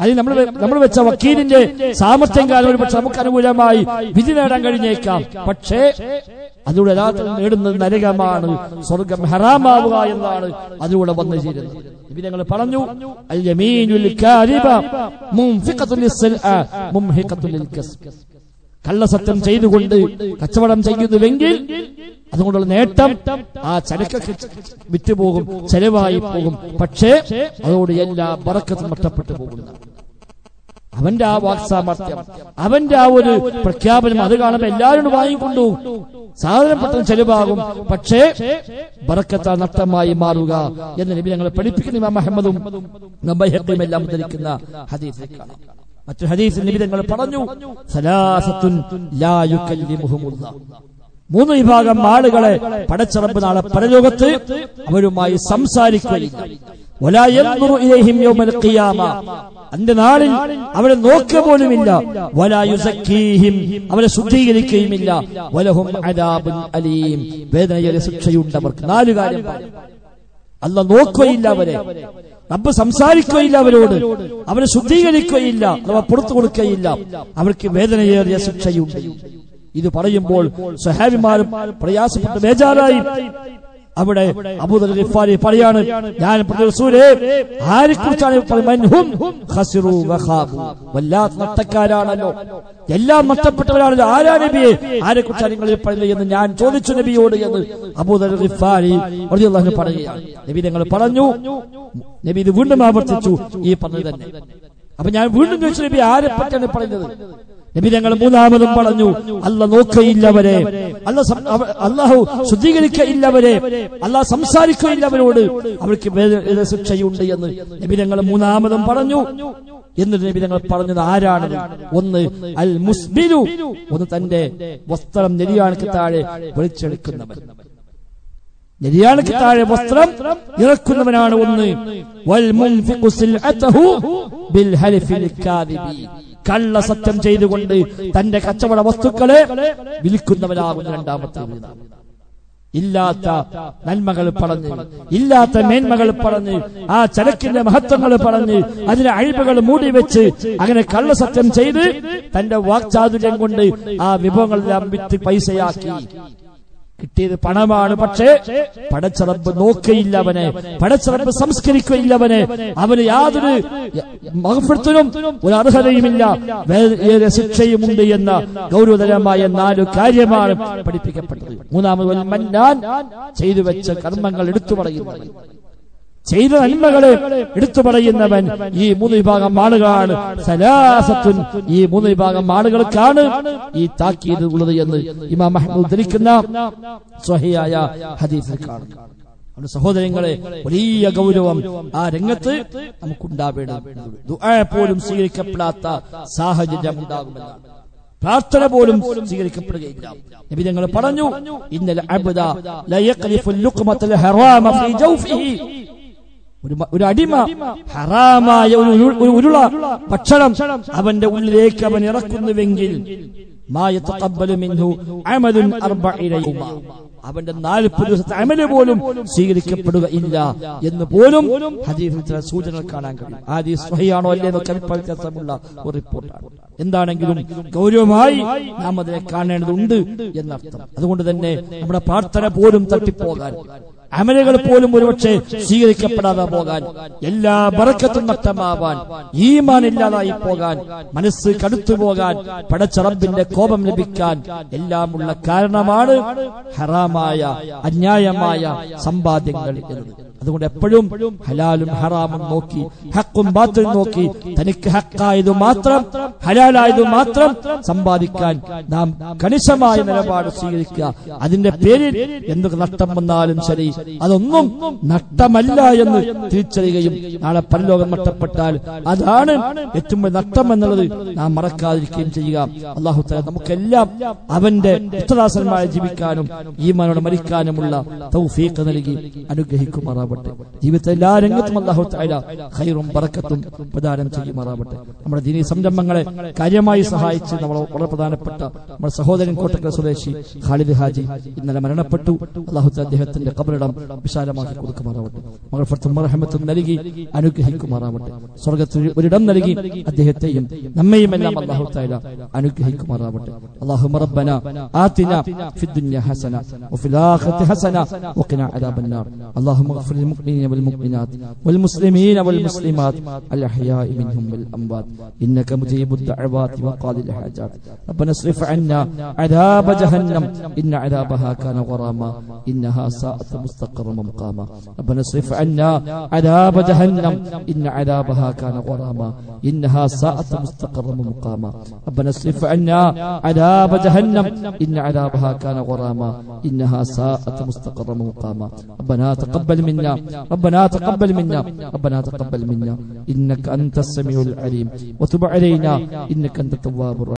അതിൽ നമ്മൾ നമ്മൾ വെച്ച വക്കീലിന്റെ സാമർത്ഥ്യം കാരണം ഒരു പക്ഷെ നമുക്ക് അനുകൂലമായി വിധി നേടാൻ കഴിഞ്ഞേക്കാം പക്ഷേ അതിലൂടെ യഥാർത്ഥത്തിൽ നേടുന്നത് നരകമാണ് സ്വർഗം ഹറാമാവുക എന്നാണ് അതിലൂടെ വന്നു ചേരുന്നത് ഇവര് ഞങ്ങൾ പറഞ്ഞു അൽ യമീനുൽ കാരിബ മുൻഫിഖത്തുൽ ലിസ്സൽഅ മുംഹിഖത്തുൽ ലിൽകസ്ബ് കള്ളസത്യം ചെയ്തുകൊണ്ട് കച്ചവടം ചെയ്യുന്നുവെങ്കിൽ അതുകൊണ്ടുള്ള നേട്ടം ആ ചരക്കൊക്കെ വിറ്റുപോകും ചെലവായി പോകും പക്ഷേ അതോട് എല്ലാ ബറക്കത്തും നഷ്ടപ്പെട്ടു പോകുന്നു അവന്റെ ആ വാക്സാമർത്ഥ്യം അവന്റെ ആ ഒരു പ്രഖ്യാപനം അത് കാണുമ്പോൾ എല്ലാവരും വാങ്ങിക്കൊണ്ടു സാധനം പെട്ടെന്ന് ചെലവാകും പക്ഷേ ബറക്കത്ത നഷ്ടമായി മാറുക എന്ന് നബി ഞങ്ങളെ പഠിപ്പിക്കുന്ന ഇമാം അഹമ്മദും നബൈഹത്തും എല്ലാം ഉദ്ധരിക്കുന്ന ഹദീസിൽ കാണാം മറ്റു ഹദീസിൽ നബി ഞങ്ങൾ പറഞ്ഞു സലാസത്തുൻ ലാ യുകല്ലിമുഹുമുല്ലാഹ് മൂന്ന് വിഭാഗം ആളുകളെ പടച്ചിറപ്പ് നാളെ പരലോകത്ത് അവരുമായി സംസാരിക്കുകയില്ല വലാ യൻദുറു ഇലൈഹിം യൗമൽ ഖിയാമ അന്റെ നാളിൽ അവരെ നോക്കുക പോലുമില്ല വലാ യുസക്കീഹിം അവരെ ശുദ്ധീകരിക്കുകയുമില്ല വലഹും അദാബുൻ അലീം വേദനയേറിയ ശിക്ഷയുണ്ടവർക്ക് നാല് കാര്യം പറഞ്ഞു അല്ല നോക്കുകയില്ല അവരെ റബ്ബ് സംസാരിക്കുകയില്ല അവരോട് അവരെ ശുദ്ധീകരിക്കുകയില്ല അഥവാ പുറത്തു കൊടുക്കുകയില്ല അവർക്ക് വേദനയേറിയ ശിക്ഷയുണ്ട് ഇത് പറയുമ്പോൾ സഹാബിമാരും പ്രയാസപ്പെട്ട് ബേജാറായി അവിടെ അബൂദർ ഗിഫാരി പറയാണ് ഞാൻ റസൂലേ ആരെ കുറിച്ചാണ് വല്ലാത്ത നഷ്ടക്കാരാണല്ലോ എല്ലാം നഷ്ടപ്പെട്ടവരാണല്ലോ ആരാ നബിയെ ആരെ കുറിച്ചാണ് നിങ്ങൾ പറയുന്നത് എന്ന് ഞാൻ ചോദിച്ചു നബിയോട് എന്ന് അബൂദർ ഗിഫാരി റളിയല്ലാഹു പറയുകയാണ് നബി നിങ്ങൾ പറഞ്ഞു നബി ഇത് വീണ്ടും ആവർത്തിച്ചു ഈ പറഞ്ഞത് തന്നെ അപ്പൊ ഞാൻ വീണ്ടും ചോദിച്ചു നബി ആരെ പറ്റിയാണ് പറയുന്നത് നബി ഞങ്ങൾ മൂന്നാമതും പറഞ്ഞു അല്ല നോക്കയില്ലവരെ അല്ല സം- അവ- അല്ലാഹു ശുദ്ധീകരിക്കയില്ലവരെ അല്ല സംസാരിക്കയില്ലവരോട് അവർക്ക് വേദന ശിക്ഷയുണ്ട് എന്ന് നബി ഞങ്ങൾ മൂന്നാമതും പറഞ്ഞു എന്നിട്ട് നബി ഞങ്ങൾ പറഞ്ഞത് ആരാണ് ഒന്ന് അൽ മുസ്ബിലു ഒന്ന് തന്റെ വസ്ത്രം നെരിയാണക്ക് താഴെ വലിച്ചെടുക്കുന്നവൻ നെരിയാണക്ക് താഴെ വസ്ത്രം ഇറക്കുന്നവനാണ് ഒന്ന് വൽ മുൻഫിഖു സിൽഅതഹു ബിൽ ഹലിഫിൽ കാദിബി കള്ള സത്യം ചെയ്തുകൊണ്ട് തന്റെ കച്ചവട വസ്തുക്കളെ വിൽക്കുന്നവനാകുന്ന രണ്ടാമത്തെ വീണ ഇല്ലാത്ത നന്മകൾ പറഞ്ഞ് ഇല്ലാത്ത മേന്മകൾ പറഞ്ഞ് ആ ചരക്കിന്റെ മഹത്വങ്ങൾ പറഞ്ഞ് അതിലെ അഴിമകൾ മൂടിവെച്ച് അങ്ങനെ കള്ളസത്യം ചെയ്ത് തന്റെ വാക്ചാതുര്യം കൊണ്ട് ആ വിഭവങ്ങളെല്ലാം വിറ്റ് പൈസയാക്കി കിട്ടിയത് പണമാണ് പക്ഷേ പടച്ചറപ്പ് നോക്കയില്ല അവനെ പടച്ചറപ്പ് സംസ്കരിക്കുകയില്ല അവനെ അവന് യാതൊരു മഹഫത്തിനും ഒരു അർഹതയുമില്ല വേറെ ശിക്ഷയുമുണ്ട് എന്ന ഗൗരവതരമായ നാലു കാര്യമാണ് പഠിപ്പിക്കപ്പെട്ടത് മൂന്നാമത് വൽ മന്നാൻ ചെയ്തു വെച്ച കർമ്മങ്ങൾ എടുത്തു പറയുന്നത് ചെയ്ത നന്മകളെ എടുത്തു പറയുന്നവൻ ഈ മൂന്ന് വിഭാഗം ആളുകളാണ് സലാസത്തുൻ ഈ മൂന്ന് വിഭാഗം ആളുകൾക്കാണ് ഈ താക്കീത് ഉള്ളത് എന്ന് ഇമാം മഹ്മൂദ് ധരിക്കുന്ന സ്വഹിയായ ഹദീസിൽ കാണുന്നു അതുകൊണ്ട് സഹോദരങ്ങളെ വലിയ ഗൗരവം ആ രംഗത്ത് നമുക്കുണ്ടാവേണ്ടത് ദുആ പോലും സ്വീകരിക്കപ്പെടാത്ത സാഹചര്യം ഉണ്ടാകുമെന്നാണ് പ്രാർത്ഥന പോലും സ്വീകരിക്കപ്പെടുകയില്ല നബി ഞങ്ങൾ പറഞ്ഞു ഇന്നലെ അബ്ദ ലയഖ്ലിഫുൽ ലുഖ്മത്തുൽ ഹറാമ ഫീ ജൗഫിഹി ഒരു മ- ഒരു അടിമ ഹറാമായ ഒരു ഉരു- ഒരു ഉരുള ഭക്ഷണം അവന്റെ ഉള്ളിലേക്ക് അവൻ ഇറക്കുന്നുവെങ്കിൽ മാ യതഖബ്ബലു മിൻഹു അമലുൻ അർബഈന യൗമ. അവന്റെ നാൽപ്പത് ദിവസത്തെ അമല് പോലും സ്വീകരിക്കപ്പെടുക ഇല്ല എന്ന് പോലും ഹദീസിൽ ചില സൂചനകൾ കാണാൻ കഴിയും ഹദീസ് സ്വഹിയാണോ അല്ലേ എന്നൊക്കെ അഭിപ്രായ വ്യത്യാസമുള്ള ഒരു റിപ്പോർട്ടാണ് എന്താണെങ്കിലും ഗൗരവമായി നാം അതിനെ കാണേണ്ടതുണ്ട് എന്നർത്ഥം അതുകൊണ്ട് തന്നെ നമ്മുടെ പ്രാർത്ഥന പോലും തട്ടിപ്പോകാൻ അമലുകൾ പോലും ഒരുപക്ഷെ സ്വീകരിക്കപ്പെടാതെ പോകാൻ എല്ലാ ബറക്കത്തും നഷ്ടമാവാൻ ഈമാൻ ഇല്ലാതായി പോകാൻ മനസ്സ് കടുത്തു പോകാൻ പടച്ചറബിന്റെ കോപം ലഭിക്കാൻ എല്ലാമുള്ള കാരണമാണ് ഹറാമായ അന്യായമായ സമ്പാദ്യങ്ങൾ എന്നത് അതുകൊണ്ട് എപ്പോഴും ഹലാലും ഹറാമും നോക്കി ഹക്കും ബാത്തിലും നോക്കി തനിക്ക് ഹക്കായത് മാത്രം ഹലാലായത് മാത്രം സമ്പാദിക്കാൻ നാം കണിശമായ നിലപാട് സ്വീകരിക്കുക അതിന്റെ പേരിൽ എന്തൊക്കെ നഷ്ടം വന്നാലും ശരി അതൊന്നും നഷ്ടമല്ല എന്ന് തിരിച്ചറിയുകയും നാളെ പരലോകം നഷ്ടപ്പെട്ടാൽ അതാണ് ഏറ്റവും വലിയ നഷ്ടം എന്നുള്ളത് നാം മറക്കാതിരിക്കുകയും ചെയ്യുക അള്ളാഹു തല നമുക്കെല്ലാം അവന്റെ ഇഷ്ടദാസന്മാരെ ജീവിക്കാനും ഈമാനോട് മരിക്കാനുമുള്ള തൗഫീഖ് നൽകി അനുഗ്രഹിക്കുമാറാവട്ടെ ചെയ്യുമാറാവട്ടെ ജീവിതത്തെ എല്ലാ രംഗത്തും അള്ളാഹു താല ഖൈറും ബറക്കത്തും പ്രദാനം ചെയ്യുമാറാവട്ടെ നമ്മുടെ ദീനീ സംരംഭങ്ങളെ കാര്യമായി സഹായിച്ച് നമ്മൾ വളരെ പ്രധാനപ്പെട്ട നമ്മുടെ സഹോദരൻ കോട്ടക്കൽ സ്വദേശി ഖാലിദ് ഹാജി ഇന്നലെ മരണപ്പെട്ടു അള്ളാഹു താല അദ്ദേഹത്തിന്റെ കബറിടം വിശാലമാക്കി കൊടുക്കുമാറാവട്ടെ മകൾഫത്തും റഹമത്തും നൽകി അനുഗ്രഹിക്കുമാറാവട്ടെ സ്വർഗത്തിൽ ഒരിടം നൽകി അദ്ദേഹത്തെയും നമ്മയും എല്ലാം അള്ളാഹു താല അനുഗ്രഹിക്കുമാറാവട്ടെ അള്ളാഹു റബ്ബന آتنا في الدنيا حسنة وفي الآخرة حسنة وقنا عذاب النار اللهم اغفر للمؤمنين والمؤمنات والمسلمين والمسلمات الأحياء منهم والأموات إنك مجيب الدعوات وقاضي الحاجات ربنا اصرف عنا عذاب جهنم إن عذابها كان غراما إنها ساءت مستقرا ومقاما ربنا اصرف عنا عذاب جهنم إن عذابها كان غراما إنها ساءت مستقرا ومقاما ربنا اصرف عنا عذاب جهنم إن عذابها كان غراما إنها ساءت مستقرا ومقاما ربنا تقبل منا ربنا تقبل منا ربنا تقبل منا إنك أنت السميع العليم وتب علينا إنك أنت التواب الرحيم